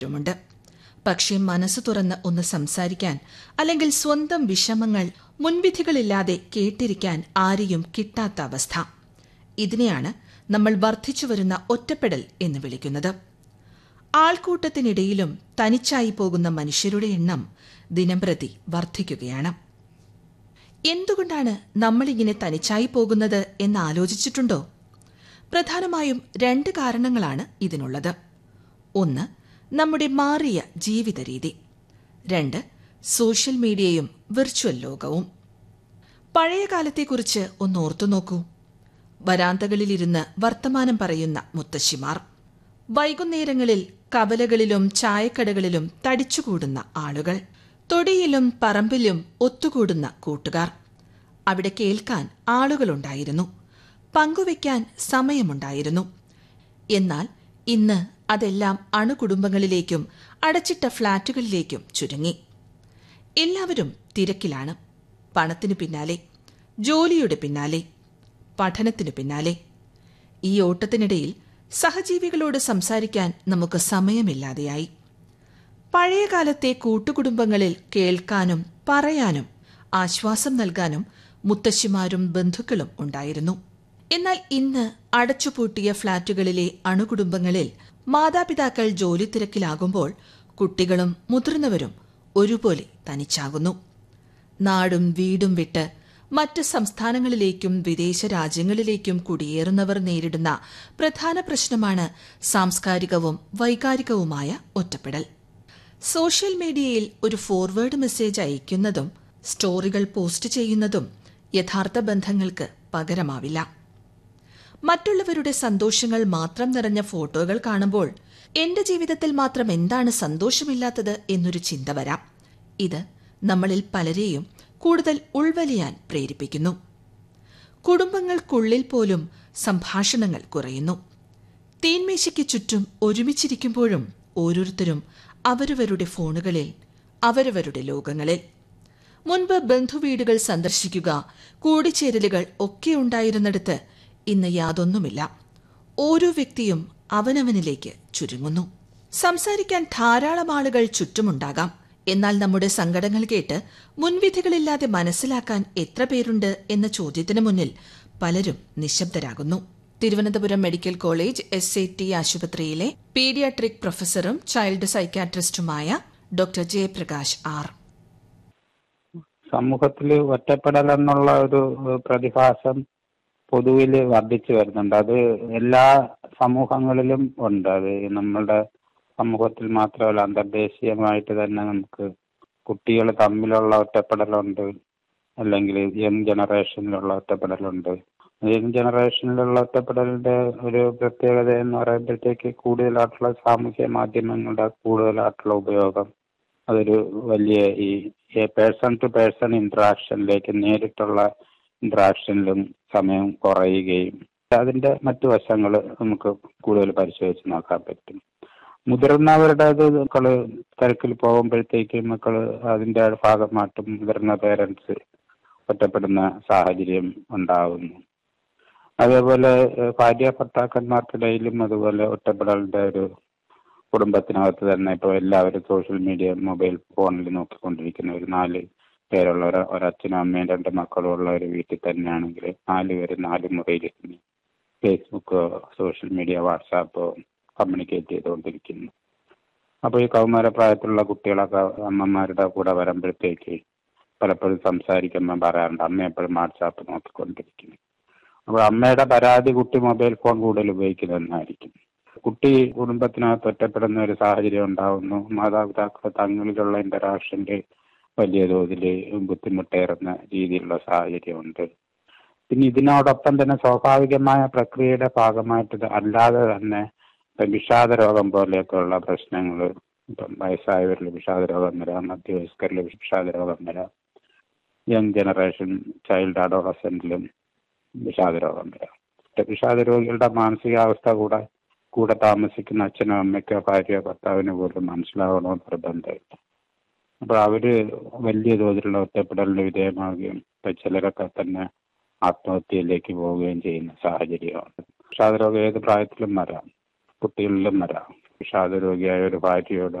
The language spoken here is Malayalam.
ുമുണ്ട് പക്ഷേ മനസ്സ് തുറന്ന് ഒന്ന് സംസാരിക്കാൻ അല്ലെങ്കിൽ സ്വന്തം വിഷമങ്ങൾ മുൻവിധികളില്ലാതെ കേട്ടിരിക്കാൻ ആരെയും കിട്ടാത്ത അവസ്ഥ ഇതിനെയാണ് നമ്മൾ വർദ്ധിച്ചു വരുന്ന ഒറ്റപ്പെടൽ എന്ന് വിളിക്കുന്നത് ആൾക്കൂട്ടത്തിനിടയിലും തനിച്ചായി പോകുന്ന മനുഷ്യരുടെ എണ്ണം ദിനംപ്രതി വർദ്ധിക്കുകയാണ് എന്തുകൊണ്ടാണ് നമ്മളിങ്ങനെ തനിച്ചായി പോകുന്നത് എന്ന് ആലോചിച്ചിട്ടുണ്ടോ പ്രധാനമായും രണ്ട് കാരണങ്ങളാണ് ഇതിനുള്ളത് ഒന്ന് നമ്മുടെ മാറിയ ജീവിത രീതി രണ്ട് സോഷ്യൽ മീഡിയയും വിർച്വൽ ലോകവും പഴയ കാലത്തെക്കുറിച്ച് ഒന്ന് ഓർത്തു നോക്കൂ വരാന്തകളിലിരുന്ന് വർത്തമാനം പറയുന്ന മുത്തശ്ശിമാർ വൈകുന്നേരങ്ങളിൽ കവലകളിലും ചായക്കടകളിലും തടിച്ചുകൂടുന്ന ആളുകൾ തൊടിയിലും പറമ്പിലും ഒത്തുകൂടുന്ന കൂട്ടുകാർ അവിടെ കേൾക്കാൻ ആളുകളുണ്ടായിരുന്നു പങ്കുവയ്ക്കാൻ സമയമുണ്ടായിരുന്നു എന്നാൽ ഇന്ന് അതെല്ലാം അണുകുടുംബങ്ങളിലേക്കും അടച്ചിട്ട ഫ്ളാറ്റുകളിലേക്കും ചുരുങ്ങി എല്ലാവരും തിരക്കിലാണ് പണത്തിനു പിന്നാലെ ജോലിയുടെ പിന്നാലെ പഠനത്തിനു പിന്നാലെ ഈ ഓട്ടത്തിനിടയിൽ സഹജീവികളോട് സംസാരിക്കാൻ നമുക്ക് സമയമില്ലാതെയായി പഴയകാലത്തെ കൂട്ടുകുടുംബങ്ങളിൽ കേൾക്കാനും പറയാനും ആശ്വാസം നൽകാനും മുത്തശ്ശിമാരും ബന്ധുക്കളും ഉണ്ടായിരുന്നു എന്നാൽ ഇന്ന് അടച്ചുപൂട്ടിയ ഫ്ളാറ്റുകളിലെ അണുകുടുംബങ്ങളിൽ മാതാപിതാക്കൾ ജോലി തിരക്കിലാകുമ്പോൾ കുട്ടികളും മുതിർന്നവരും ഒരുപോലെ തനിച്ചാകുന്നു നാടും വീടും വിട്ട് മറ്റ് സംസ്ഥാനങ്ങളിലേക്കും വിദേശ രാജ്യങ്ങളിലേക്കും കുടിയേറുന്നവർ നേരിടുന്ന പ്രധാന പ്രശ്നമാണ് സാംസ്കാരികവും വൈകാരികവുമായ ഒറ്റപ്പെടൽ സോഷ്യൽ മീഡിയയിൽ ഒരു ഫോർവേഡ് മെസ്സേജ് അയക്കുന്നതും സ്റ്റോറികൾ പോസ്റ്റ് ചെയ്യുന്നതും യഥാർത്ഥ ബന്ധങ്ങൾക്ക് പകരമാവില്ല മറ്റുള്ളവരുടെ സന്തോഷങ്ങൾ മാത്രം നിറഞ്ഞ ഫോട്ടോകൾ കാണുമ്പോൾ എന്റെ ജീവിതത്തിൽ മാത്രം എന്താണ് സന്തോഷമില്ലാത്തത് എന്നൊരു ചിന്ത വരാം ഇത് നമ്മളിൽ പലരെയും കൂടുതൽ ഉൾവലിയാൻ പ്രേരിപ്പിക്കുന്നു കുടുംബങ്ങൾക്കുള്ളിൽ പോലും സംഭാഷണങ്ങൾ കുറയുന്നു തീന്മേശയ്ക്ക് ചുറ്റും ഒരുമിച്ചിരിക്കുമ്പോഴും ഓരോരുത്തരും അവരവരുടെ ഫോണുകളിൽ അവരവരുടെ ലോകങ്ങളിൽ മുൻപ് ബന്ധുവീടുകൾ സന്ദർശിക്കുക കൂടിച്ചേരലുകൾ ഒക്കെ ഉണ്ടായിരുന്നിടത്ത് ഇന്ന് യാതൊന്നുമില്ല ഓരോ വ്യക്തിയും അവനവനിലേക്ക് ചുരുങ്ങുന്നു സംസാരിക്കാൻ ധാരാളം ആളുകൾ ചുറ്റുമുണ്ടാകാം എന്നാൽ നമ്മുടെ സങ്കടങ്ങൾ കേട്ട് മുൻവിധികളില്ലാതെ മനസ്സിലാക്കാൻ എത്ര പേരുണ്ട് എന്ന ചോദ്യത്തിന് മുന്നിൽ പലരും നിശബ്ദരാകുന്നു Thiruvananthapuram medical college S A T ആശുപത്രിയിലെ പീഡിയാട്രിക് പ്രൊഫസറും ചൈൽഡ് സൈക്യാട്രിസ്റ്റുമായ ഡോക്ടർ ജയപ്രകാശ് ആർ സമൂഹത്തിൽ ഒറ്റപ്പെടൽ എന്നുള്ള ഒരു പ്രതിഭാസം പൊതുവിൽ വർദ്ധിച്ചു വരുന്നുണ്ട് അത് എല്ലാ സമൂഹങ്ങളിലും ഉണ്ട് അത് നമ്മളുടെ സമൂഹത്തിൽ മാത്രമല്ല അന്തർദേശീയമായിട്ട് തന്നെ നമുക്ക് കുട്ടികൾ തമ്മിലുള്ള ഒറ്റപ്പെടലുണ്ട് അല്ലെങ്കിൽ യങ് ജനറേഷനിലുള്ള ഒറ്റപ്പെടലുണ്ട് യങ് ജനറേഷനിലുള്ള ഒറ്റപ്പെടലിന്റെ ഒരു പ്രത്യേകത എന്ന് പറയുമ്പോഴത്തേക്ക് കൂടുതലായിട്ടുള്ള സാമൂഹ്യ മാധ്യമങ്ങളുടെ കൂടുതലായിട്ടുള്ള ഉപയോഗം അതൊരു വലിയ ഈ പേഴ്സൺ ടു പേഴ്സൺ ഇന്ററാക്ഷനിലേക്ക് നേരിട്ടുള്ള ഇന്ററാക്ഷനിലും സമയം കുറയുകയും അതിന്റെ മറ്റു വശങ്ങൾ നമുക്ക് കൂടുതൽ പരിശോധിച്ച് നോക്കാൻ പറ്റും മുതിർന്നവരുടേത് മക്കള് തിരക്കിൽ പോകുമ്പോഴത്തേക്ക് മക്കള് അതിന്റെ ഭാഗമായിട്ടും മുതിർന്ന പേരൻസ് ഒറ്റപ്പെടുന്ന സാഹചര്യം ഉണ്ടാകുന്നു അതേപോലെ ഭാര്യ ഭർത്താക്കന്മാർക്കിടയിലും അതുപോലെ ഒറ്റപ്പെടലിന്റെ ഒരു കുടുംബത്തിനകത്ത് തന്നെ ഇപ്പോൾ എല്ലാവരും സോഷ്യൽ മീഡിയ മൊബൈൽ ഫോണിൽ നോക്കിക്കൊണ്ടിരിക്കുന്ന ഒരു നാല് പേരുള്ള ഒരു ഒരച്ഛനും അമ്മയും രണ്ട് മക്കളും ഉള്ള ഒരു വീട്ടിൽ തന്നെയാണെങ്കിൽ നാല് പേര് നാല് മുറിയിലിരുന്ന് ഫേസ്ബുക്കോ സോഷ്യൽ മീഡിയ വാട്സാപ്പോ കമ്മ്യൂണിക്കേറ്റ് ചെയ്തുകൊണ്ടിരിക്കുന്നു അപ്പോൾ ഈ കൗമാരപ്രായത്തിലുള്ള കുട്ടികളൊക്കെ അമ്മമാരുടെ കൂടെ വരുമ്പോഴത്തേക്ക് പലപ്പോഴും സംസാരിക്കുമ്പോൾ പറയാറുണ്ട് അമ്മ എപ്പോഴും വാട്സാപ്പ് നോക്കിക്കൊണ്ടിരിക്കുന്നു അപ്പോൾ അമ്മയുടെ പരാതി കുട്ടി മൊബൈൽ ഫോൺ കൂടുതൽ ഉപയോഗിക്കുന്നതെന്നായിരിക്കും കുട്ടി കുടുംബത്തിനകത്ത് ഒറ്റപ്പെടുന്ന ഒരു സാഹചര്യം ഉണ്ടാകുന്നു മാതാപിതാക്കൾ തങ്ങളിലുള്ള ഇന്ററാക്ഷൻ്റെ വലിയ തോതിൽ ബുദ്ധിമുട്ടേറുന്ന രീതിയിലുള്ള സാഹചര്യമുണ്ട് പിന്നെ ഇതിനോടൊപ്പം തന്നെ സ്വാഭാവികമായ പ്രക്രിയയുടെ ഭാഗമായിട്ട് ഇത് അല്ലാതെ തന്നെ ഇപ്പം വിഷാദ രോഗം പോലെയൊക്കെയുള്ള പ്രശ്നങ്ങൾ ഇപ്പം വയസ്സായവരിൽ വിഷാദ രോഗം വരാം മധ്യവയസ്കരിൽ വിഷാദ രോഗം വരാം യങ് ജനറേഷൻ ചൈൽഡ് അഡോളസെന്റിലും വിഷാദ രോഗം വരാം വിഷാദ രോഗികളുടെ മാനസികാവസ്ഥ കൂടെ കൂടെ താമസിക്കുന്ന അച്ഛനോ അമ്മയ്ക്കോ ഭാര്യയോ ഭർത്താവിനോ പോലും മനസ്സിലാവണമെന്ന് നിർബന്ധമില്ല അപ്പോൾ അവര് വലിയ തോതിലുള്ള ഒറ്റപ്പെടലിന് വിധേയമാവുകയും ഇപ്പം ചിലരൊക്കെ തന്നെ ആത്മഹത്യയിലേക്ക് പോവുകയും ചെയ്യുന്ന സാഹചര്യമാണ് വിഷാദ രോഗം ഏത് പ്രായത്തിലും വരാം കുട്ടികളിലും വരാം വിഷാദ രോഗിയായ ഒരു ഭാര്യയോട്